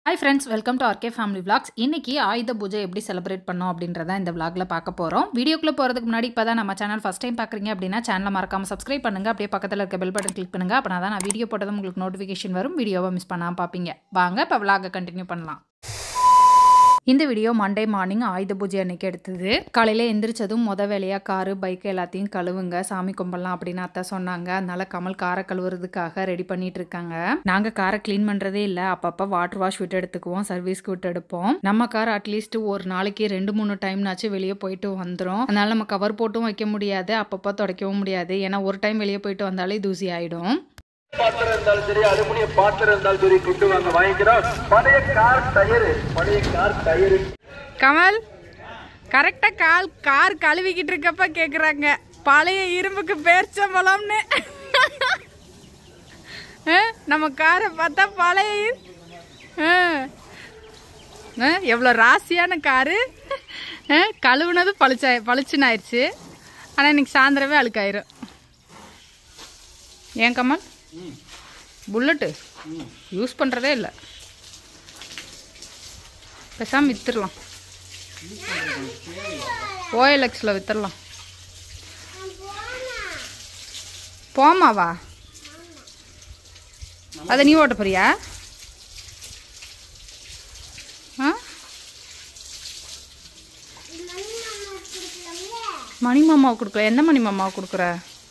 Hi friends welcome to RK family vlogs இன்னைக்கு ஆயுத பூஜை எப்படி செலிப்ரேட் பண்ணோம் அப்படின்றத இந்த vlogல பார்க்க போகிறோம் வீடியோக்குள்ளே போகிறதுக்கு முன்னாடி இப்போ தான் நம்ம சேனல் ஃபஸ்ட் டைம் பார்க்குறீங்க அப்படின்னா சேனலை மறக்காமல் சப்ஸ்கிரைப் பண்ணுங்கள் அப்படியே பக்கத்தில் இருக்க பெல் பட்டன் கிளிக் பண்ணுங்கள் அப்படின்னா தான் நான் வீடியோ போட்டதும் உங்களுக்கு நோட்டிஃபிகேஷன் வரும் வீடியோவை மிஸ் பண்ணாமல் பார்ப்பீங்க வாங்க இப்போ vlog கண்டினியூ பண்ணலாம் இந்த வீடியோ மண்டே மார்னிங் ஆயுத பூஜை அன்னைக்கு எடுத்தது காலையில் எந்திரிச்சதும் முத வேலையாக காரு பைக் எல்லாத்தையும் கழுவுங்க சாமி கும்பிடலாம் அப்படின்னு அத்தை சொன்னாங்க அதனால கமல் காரை கழுவுறதுக்காக ரெடி பண்ணிட்டு இருக்காங்க நாங்கள் காரை க்ளீன் பண்ணுறதே இல்லை அப்பப்போ வாட்டர் வாஷ் விட்டு எடுத்துக்குவோம் சர்வீஸ்க்கு விட்டு எடுப்போம் நம்ம கார் அட்லீஸ்ட் ஒரு நாளைக்கு ரெண்டு மூணு டைம்னாச்சும் வெளியே போயிட்டு வந்துடும் அதனால நம்ம கவர் போட்டும் வைக்க முடியாது அப்பப்போ துடைக்கவும் முடியாது ஏன்னா ஒரு டைம் வெளியே போயிட்டு வந்தாலே தூசி ஆயிடும் பாத்திரம் இருந்தாலும் சரி அலுமினிய பாத்திரம் இருந்தாலும் சரி கொண்டு வாங்க வாங்கிக்கிறோம் பழைய கார் டயரு பழைய கார் டயரு கமல் கரெக்டாக கால் கார் கழுவிக்கிட்டு இருக்கப்ப கேட்குறாங்க பழைய இரும்புக்கு பேர்ச்சம்பழம்னு ஆ, நம்ம காரை பார்த்தா பழைய இரு- ஆ. ஆ, எவ்வளோ ராசியான காரு ஆ, கழுவுனது பளிச்சா பளிச்சுன்னு ஆயிடுச்சு ஆனால் இன்னைக்கு சாயந்தரமே அழுக்காயிரும் ஏன் கமல் புல்லட்டு யூஸ் பண்ணுறதே இல்லை பேசாமல் வித்துடலாம் ஓஎல்எக்ஸில் வித்துடலாம் போமாவா அதை நீ ஓட்ட போறியா ஆ மணி மாமாவை கொடுக்கல எந்த மணி மாமாவை கொடுக்குற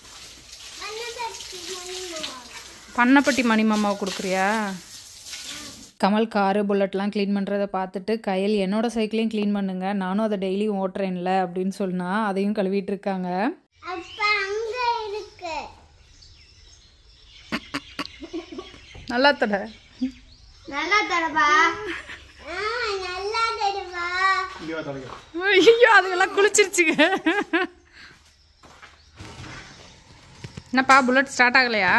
பண்ணப்பட்டி மணி மாமாவை கொடுக்குறியா கமல் காரு புல்லட்லாம் க்ளீன் பண்ணுறத பார்த்துட்டு கையில் என்னோட சைக்கிளையும் க்ளீன் பண்ணுங்க நானும் அதை டெய்லியும் ஓட்டுறேன்ல அப்படின்னு சொன்னா அதையும் கழுவிட்டு இருக்காங்க நல்லா தட நல்லா தரப்பா நல்லா தருவா ஐயோ அதுக்கெல்லாம் குளிச்சிருச்சுங்க என்னப்பா புல்லட் ஸ்டார்ட் ஆகலையா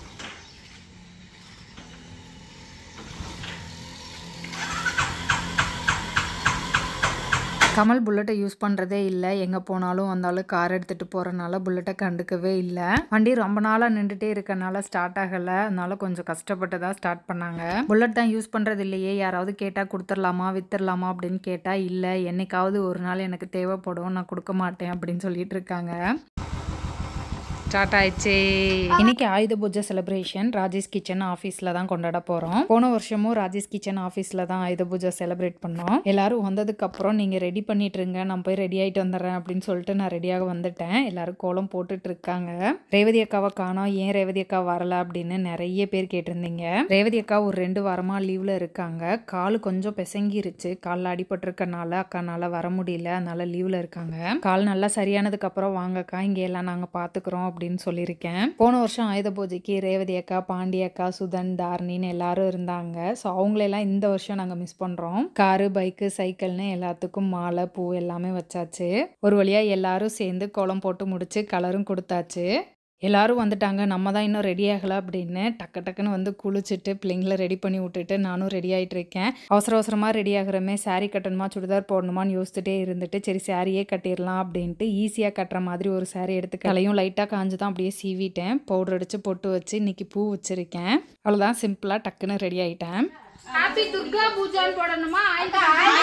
கமல் புல்லட்டை யூஸ் பண்ணுறதே இல்லை எங்கே போனாலும் வந்தாலும் கார் எடுத்துகிட்டு போகிறனால புல்லட்டை கண்டுக்கவே இல்லை வண்டி ரொம்ப நாளாக நின்றுட்டே இருக்கனால ஸ்டார்ட் ஆகலை அதனால கொஞ்சம் கஷ்டப்பட்டு தான் ஸ்டார்ட் பண்ணாங்க புல்லட் தான் யூஸ் பண்ணுறது இல்லையே யாராவது கேட்டால் கொடுத்துடலாமா வித்துடலாமா அப்படின்னு கேட்டால் இல்லை என்னைக்காவது ஒரு நாள் எனக்கு தேவைப்படும் நான் கொடுக்க மாட்டேன் அப்படின்னு சொல்லிட்டு இருக்காங்க ஸ்டார்ட் ஆயிடுச்சே இன்னைக்கு ஆயுத பூஜை செலிப்ரேஷன் ராஜேஷ் கிச்சன் ஆஃபீஸில் தான் கொண்டாட போகிறோம் போன வருஷமும் ராஜேஷ் கிச்சன் ஆஃபீஸில் தான் ஆயுத பூஜை செலிப்ரேட் பண்ணோம் எல்லாரும் வந்ததுக்கு அப்புறம் நீங்கள் ரெடி பண்ணிட்டு இருங்க நான் போய் ரெடி ஆகிட்டு வந்துடுறேன் அப்படின்னு சொல்லிட்டு நான் ரெடியாக வந்துட்டேன் எல்லாரும் கோலம் போட்டுட்டு இருக்காங்க ரேவதி அக்காவை காணோம் ஏன் ரேவதி அக்கா வரல அப்படின்னு நிறைய பேர் கேட்டிருந்தீங்க ரேவதி அக்கா ஒரு ரெண்டு வாரமா லீவ்ல இருக்காங்க கால் கொஞ்சம் பிசங்கிருச்சு காலில் அடிபட்டிருக்கனால அக்கானால வர முடியல அதனால லீவ்ல இருக்காங்க கால் நல்லா சரியானதுக்கு அப்புறம் வாங்கக்கா இங்க எல்லாம் நாங்க பாத்துக்கிறோம் அப்படின்னு சொல்லியிருக்கேன் போன வருஷம் ஆயுத பூஜைக்கு ரேவதி அக்கா பாண்டி அக்கா சுதன் தார்னின்னு எல்லாரும் இருந்தாங்க ஸோ அவங்களெல்லாம் இந்த வருஷம் நாங்கள் மிஸ் பண்ணுறோம் காரு பைக்கு சைக்கிள்னு எல்லாத்துக்கும் மாலை பூ எல்லாமே வச்சாச்சு ஒரு வழியாக எல்லாரும் சேர்ந்து கோலம் போட்டு முடிச்சு கலரும் கொடுத்தாச்சு எல்லாரும் வந்துட்டாங்க நம்ம தான் இன்னும் ரெடி ஆகலை அப்படின்னு டக்கு டக்குன்னு வந்து குளிச்சுட்டு பிள்ளைங்கள ரெடி பண்ணி விட்டுட்டு நானும் ரெடி ஆகிட்டு இருக்கேன் அவசர அவசரமாக ரெடி ஆகுறமே saree கட்டணுமா சுடிதார் போடணுமான்னு யோசிச்சுட்டே இருந்துட்டு சரி சாரியே கட்டிடலாம் அப்படின்ட்டு ஈஸியாக கட்டுற மாதிரி ஒரு saree எடுத்து கலையும் லைட்டாக காஞ்சு தான் அப்படியே சீவிட்டேன் பவுடர் அடித்து பொட்டு வச்சு இன்னைக்கு பூ வச்சுருக்கேன் அவ்வளோதான் சிம்பிளாக டக்குன்னு ரெடி ஆகிட்டேன் ஹாப்பி துர்கா பூஜான்னு போடணுமா ஆயுத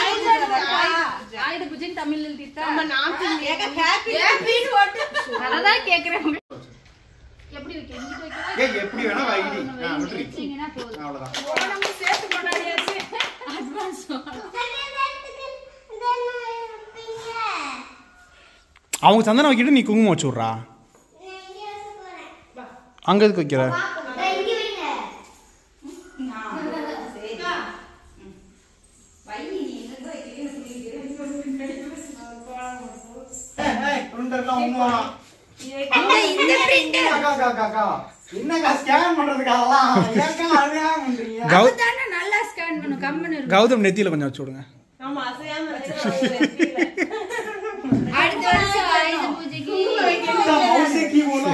ஆயுத பூஜை தமிழ் எழுதிட்டா அததான் கேக்குறேன் எப்படி வைக்க இங்கிட்டு வைக்க ஏய், எப்படி வேணா வைடி ஆ, விட்டுரு. அவ்வளவுதான் சேர்த்து கொண்டாடியாச்சு அவங்க சந்தனம் வைக்கிட்டு நீ குங்குமம் வச்சு விட்றா அங்க எதுக்கு வைக்கிற என்னக்கா ஸ்கேன் பண்றதுக்கு அதெல்லாம் ஏக்கா அழுகாம பண்றீங்க நல்லா ஸ்கேன் பண்ணு கம்மனு கௌதம் நெத்தியில கொஞ்சம் வச்சு விடுங்க அடுத்த வருஷம் ஆயுத பூஜைக்கு மவுசே கீபோர்டு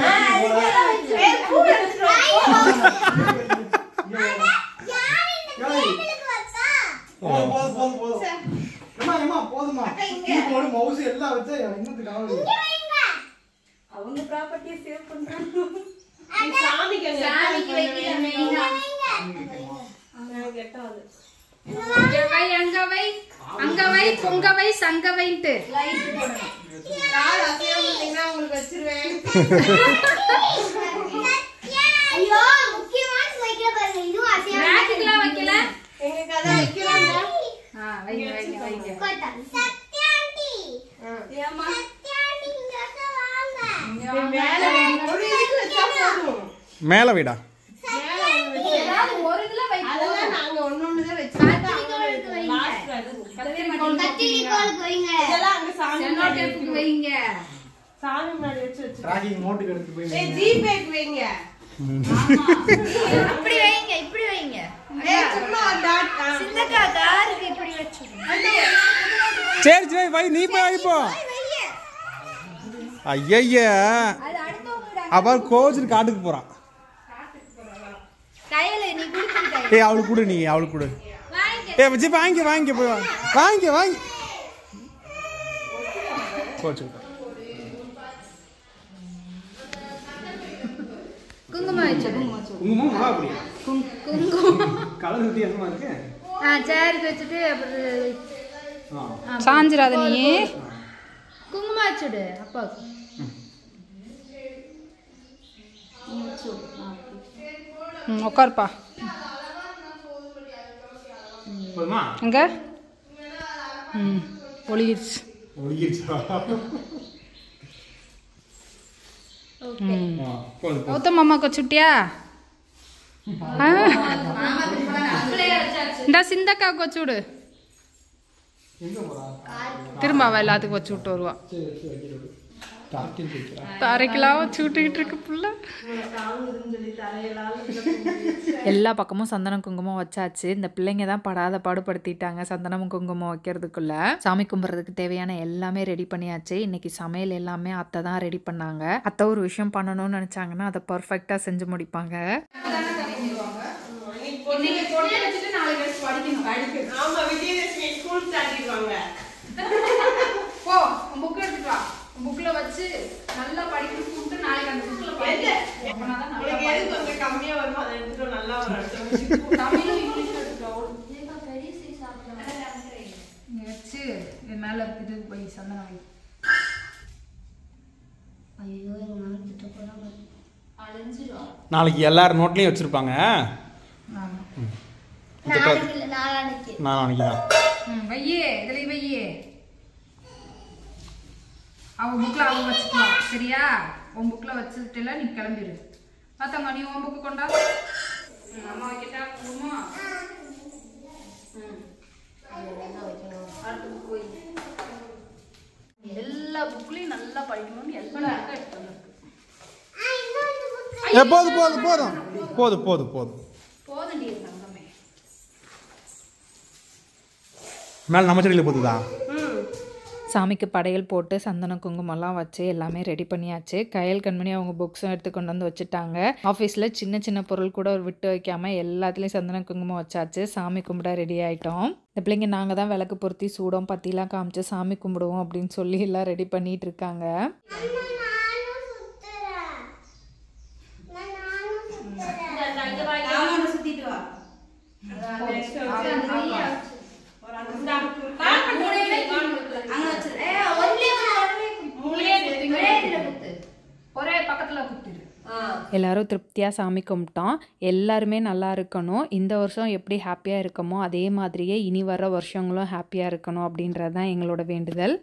போதும் போதும் போதும் போதும் ஏம்மா ஏம்மா போதுமா கீபோர்டு மவுஸ் எல்லாம் வச்சு என்னத்துக்கு ஆகுது சாமிக்கு வைக்கிற மெயினா இங்க வை அங்க வை அங்க வை பொங்க வை சங்க வைன்ட்டு ஐயோ முக்கியமான வைக்கிற பாருங்க இதுவும் அசையா ரேக்குலாம் வைக்கல ஆ வைங்க வைங்க வைங்க கோட்டா சத்யாண்டி சத்யாண்டி இங்க வாங்க மேலே வீடா ஏதாவது ஒரு இதுல வை கத்திரிக்கோளுக்கு வைங்க செல்லோ டேப்புக்கு வைங்க ட்ராக்கிங் நோட்டுக்கு எடுத்து போய் இப்படி வைங்க இப்படி வைங்க சிந்தக்கா காருக்கு இப்படி வச்சுக்கோங்க சரி சரி வை நீ போய் வை போ ஐயய்யா அவன் கோச்சிட்டு காட்டுக்கு போறான் கையில நீ குடுத்துட்ட ஏய் அவளுக்கு கொடு நீ அவளுக்கு கொடு ஏய் வச்சு வாங்கி வாங்கி போய் வாங்கி வாங்கி வாங்கி கோச்சு குங்குமம் வச்சு குங்குமம் வச்சு குங்குமம் மிளகா பொடி குங்குமம் கலர் வித்தியாசமா இருக்கு ஆ சேருக்கு வச்சுட்டு அப்புறம் ஆ சாஞ்சிராத நீ குங்குமம் வச்சுடு அப்பாவுக்கு ம் உட்காருப்பா போதுமா அங்க ம் ஒளிகிடுச்சு ஒழுகிருச்சா ஆ, போதும் போதும் கௌதம் மாமாக்கு வச்சுட்டியா இந்த சிந்தக்காவுக்கு வச்சு விடு திரும்ப அவ எல்லாத்துக்கும் வச்சு விட்டு வருவா டாக்கில் வைக்கிறா தரைக்கெல்லாம் வச்சு விட்டுக்கிட்டு இருக்கு புள்ள எல்லா பக்கமும் சந்தனம் குங்குமம் வச்சாச்சு இந்த பிள்ளைங்க தான் படாத பாடுபடுத்திட்டாங்க சந்தனமும் குங்குமம் வைக்கிறதுக்குள்ள சாமி கும்பிட்றதுக்கு தேவையான எல்லாமே ரெடி பண்ணியாச்சு இன்னைக்கு சமையல் எல்லாமே அத்தை தான் ரெடி பண்ணாங்க அத்தை ஒரு விஷயம் பண்ணணும்னு நினைச்சாங்கன்னா அதை பர்ஃபெக்டா செஞ்சு முடிப்பாங்க போ புக் எடுத்துட்டு வா புக்ல வச்சு நல்லா படிக்கணும் கூப்பிட்டு நாளைக்கு அந்த புக்ல படிக்க அப்பனாதான் நல்லா படிக்கும். தமிழும் இங்கிலீஷும் எடுத்துட்டு வா. இங்க வச்சு இது மேல இது வை சந்தனம் வை ஐயோ எங்க மாமா கிட்ட போறாங்க நாளைக்கு எல்லாரும் நோட்லயும் வச்சிருப்பாங்க ஆமா நாளைக்கு இல்ல நாளானைக்கு நான் நாளைக்கு தான் ம் வையே இதுலயும் வையே அவ புக்ல அவ வச்சுக்கலாம் சரியா உன் புக்ல வச்சுட்டுல நீ கிளம்பிடு பாத்தம்மா நீ உன் புக்கு கொண்டா ம், அம்மா வைக்கிட்டா போமா எல்லா புக்லயும் நல்லா படிக்கணும்னு எல்லா புக்கும் எடுத்து வந்திருக்கு ஏ போதும் போதும் போதும் போதும் போதும் போதும் போதண்டி தங்கமே மேலே நம்ம செடியில் போதுதா சாமிக்கு படையல் போட்டு சந்தன குங்குமம்லாம் வச்சு எல்லாமே ரெடி பண்ணியாச்சு கையல் கண்மணி அவங்க புக்ஸும் எடுத்து கொண்டு வந்து வச்சுட்டாங்க ஆஃபீஸில் சின்ன சின்ன பொருள் கூட விட்டு வைக்காம எல்லாத்துலேயும் சந்தன குங்குமம் வச்சாச்சு சாமி கும்பிட ரெடி ஆயிட்டோம் இந்த பிள்ளைங்க நாங்கள் தான் விளக்கு பொருத்தி சூடம் பத்திலாம் காமிச்சு சாமி கும்பிடுவோம் அப்படின்னு சொல்லி எல்லாம் ரெடி பண்ணிட்டு இருக்காங்க நானும் சுத்துறேன் நான் நானும் சுத்துறேன் ஒரே பக்கத்துல குத்திரு எல்லாரும் திருப்தியாக சாமி கும்பிட்டோம் எல்லாருமே நல்லா இருக்கணும் இந்த வருஷம் எப்படி ஹாப்பியாக இருக்கமோ அதே மாதிரியே இனி வர வருஷங்களும் ஹாப்பியாக இருக்கணும் அப்படின்றது தான் எங்களோட வேண்டுதல்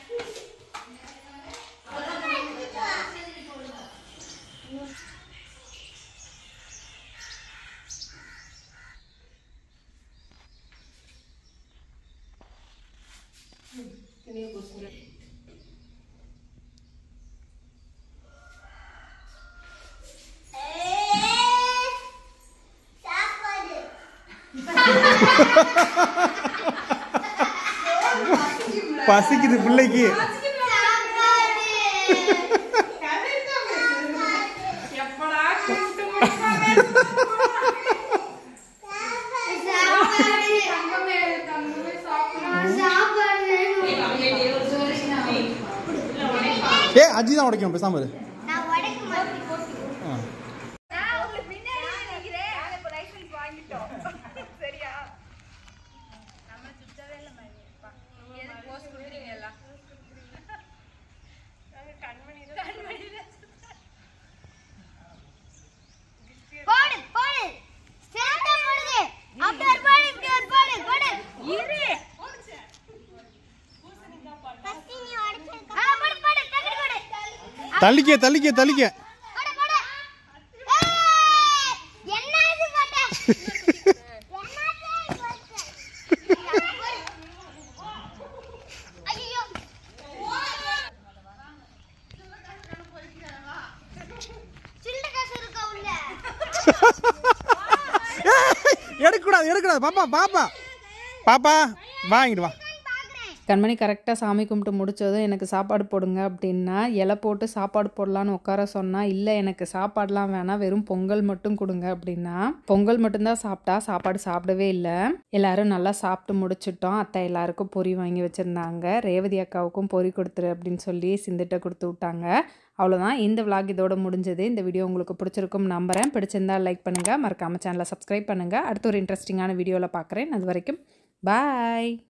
சாப்பாடு பசிக்குது பிள்ளைக்கு ஏ அஜி தான் உடைக்கணும் பேசாம இரு நான் உடைக்க மாட்டேன் ஆ. தள்ளிக்க தள்ளிக்க தள்ளிக்க போட போட ஏய், என்ன இது போட்ட ஐயோ சில்லு காசு இருக்கா உள்ள எடுக்கக்கூடாது எடுக்கக்கூடாது பாப்பா பாப்பா பாப்பா வாங்கிட்டு வா பாக்குறேன் கண்மணி கரெக்டாக சாமி கும்பிட்டு முடிச்சதும் எனக்கு சாப்பாடு போடுங்க அப்படின்னா இலை போட்டு சாப்பாடு போடலான்னு உட்கார சொன்னால் இல்லை எனக்கு சாப்பாடுலாம் வேணாம் வெறும் பொங்கல் மட்டும் கொடுங்க அப்படின்னா பொங்கல் மட்டும்தான் சாப்பிட்டா சாப்பாடு சாப்பிடவே இல்லை எல்லாரும் நல்லா சாப்பிட்டு முடிச்சிட்டோம் அத்தை எல்லாருக்கும் பொரி வாங்கி வச்சுருந்தாங்க ரேவதி அக்காவுக்கும் பொரி கொடுத்துரு அப்படின்னு சொல்லி சிந்திட்ட கொடுத்து விட்டாங்க அவ்வளோதான் இந்த vlog இதோட முடிஞ்சது இந்த வீடியோ உங்களுக்கு பிடிச்சிருக்கும் நம்புறேன் பிடிச்சிருந்தா லைக் பண்ணுங்கள் மறக்காமல் சேனலை சப்ஸ்கிரைப் பண்ணுங்கள் அடுத்த ஒரு இன்ட்ரெஸ்டிங்கான வீடியோவில் பார்க்குறேன் அது வரைக்கும் பாய்